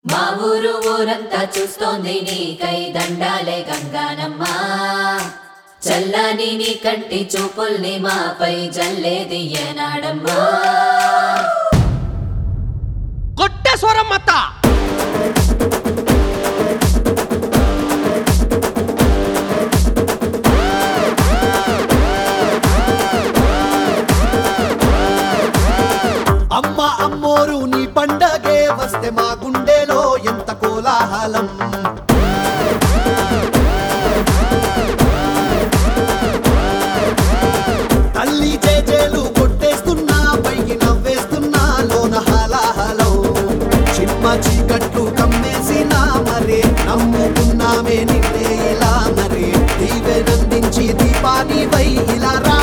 మా ఊరు ఊరంతా చూస్తోంది నీకై దండాలే గంగానమ్మ చల్లని నీ కంటి చూపుల్ని మాపై జల్లేది ఏనాడమ్మా కొట్టే స్వరం మత్త అమ్మ అమ్మోరు నీ పండగే వస్తే మా గుండెలో ఎంత కోలాహలం తల్లి చేజేలు కొట్టేస్తున్నా పైకి నవ్వేస్తున్నా లోన హలాహలో చిమ్మ చీకట్లు కమ్మేసినా మరే నమ్ముకున్నామే నిన్నే ఇలా మరే దీవెనందించి దీపాని వై ఇలా రా